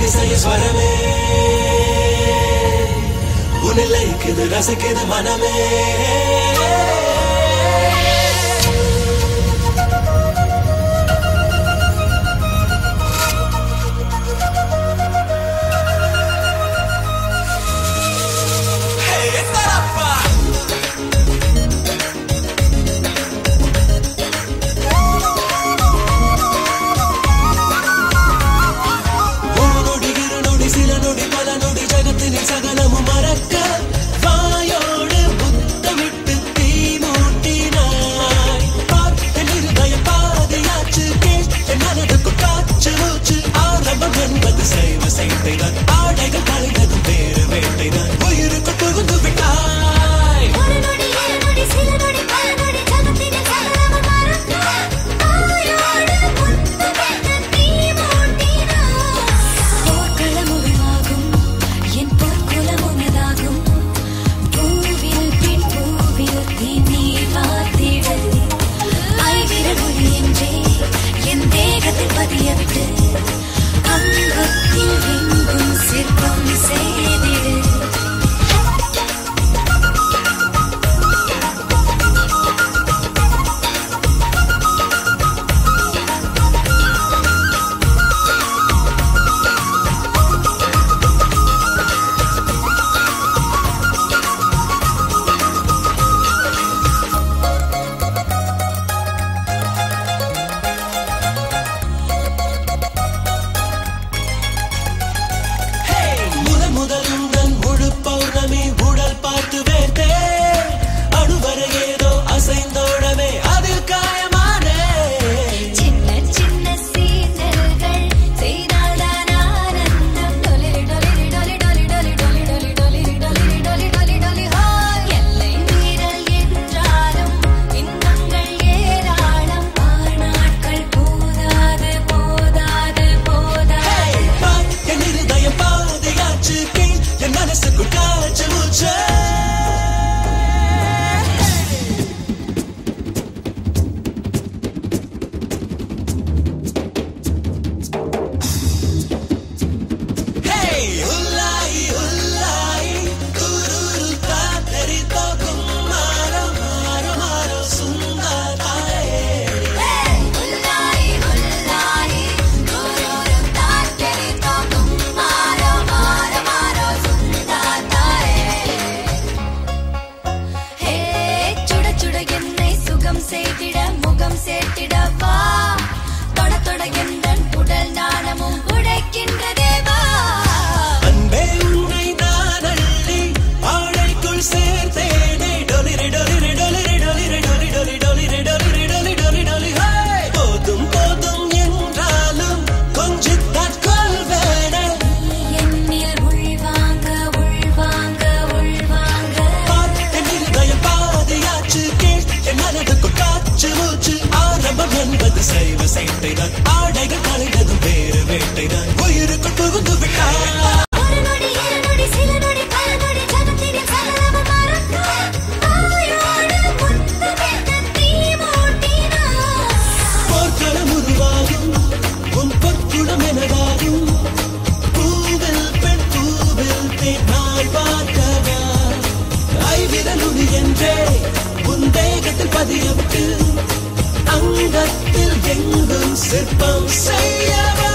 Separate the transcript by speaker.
Speaker 1: அதிசய ஸ்வரமே உன்னை லயிக்குது ரசிக்குது மனமே Hey, estarappa! ஒரு நொடி இரு நொடி சில நொடி பல நொடி ஜகத்தினில் சகலமும் மறக்க வாயோடு புத்தமிட்டு தீ மூட்டினாய் பார்த்த இருதய பாதையாச்சு கேள் என் மனதுக்கு காற்று மூச்சு ஆரம்பம் என்பது செய்வ செய்தைதான் ஆடைகள் கலைந்ததும் வேறு வேட்டைதான் உயிருக்கு புகுந்து விட்டாய்
Speaker 2: ஒரு நொடி இரு நொடி சில நொடி பல நொடி ஜகத்தினில் சகலமும் மறக்க ஆயோடு முத்தமிட்டு தீ மூட்டினாய் போர்க்களம் உருவாகும் என் பொற்குலம் உனதாகும் பூவில் பின் பூவில் தீ வாத்திடு ஐவிரல் ஒளி என்றே என் தேகத்தில் பதியவிட்டு அங்கத்தில் எங்கும் சிற்பம் செய்திடு
Speaker 1: முதல் முதல் உங்கள் முழு பௌர்ணமி உடல் பார்த்து வேட்டே அணுவரை ஏதோ அசைந்தோடவே அதில் காயமானே
Speaker 2: சின்ன சின்ன சீண்டல்கள் செய்தால்தான் ஆனந்தம் டொலிரி டொலிரி டொலி டொலி டொலி டொலி டொலி டொலிரி டொலிரி டொலி டொலி டொலி ஹாய் எல்லை மீறல் என்றாலும் இன்பங்கள் ஏராளம் ஆனாட்கள் போதாது போதாது போதாது
Speaker 1: பார், என் இருதயம் பாதையாச்சு கேள் என் மனசுக்குள் காற்று மூச்சு Hey, உள்ளாய், உள்ளாய், குருரு காத்தரி தோக்கும் மாறோ, மாறோ, மாறோ, சுந்தராயே.
Speaker 2: உல்லாய் உல்லாய் குருரு தாக்கரி தோக்கும் மாரோ மாரோ மாரோ சுந்தாதாயே ஹே சுட சுட என்னை சுகம் செய்திட முகம் சேர்த்திட வா தொட தொட எந்தன் உடல் நாணமும் உடைக்கின்றதே வா
Speaker 1: அன்பே உன்னை நான் அள்ளி ஆடைக்குள் சேர்த்தேனே. டொலிரி, டொலிரி, டொலிரி, டொலிரி, டொலி, டொலி, டொலிரி, டொலிரி, டொலி, டொலி, டொலி, ஹே! போதும் போதும் என்றாலும் கொஞ்சித்தான் கொள்வேனே.
Speaker 2: நீ என்னில் உள்வாங்க உள்வாங்க உள்வாங்க
Speaker 1: பார், என் இருதயம் பாதையாச்சு கேள் என் மனதுக்குள் காற்று மூச்சு ஆரம்பம் என்பது செய்வ செய்தைதான் ஆடைகள் கலைந்ததும் வேறு வேட்டைதான் உயிருக்குள் புகுந்து விட்டாய்
Speaker 2: ஒரு நொடி இரு நொடி சில நொடி பல நொடி ஜகத்தினில் சகலமும் மறக்க ஆயோடு முத்தமிட்டு தீ மூட்டினாய்
Speaker 1: போர்க்களம் உருவாகும் உன் பொற்குளம் எனதாகும் பூவில் பெண் பூவில் தேனாய் பார்க்கவா ஐவிரலுடி என்றே உன் தேகத்தில் பதியவிட்டு அங்கத்தில் எங்கும் சிற்பம் செய்யவா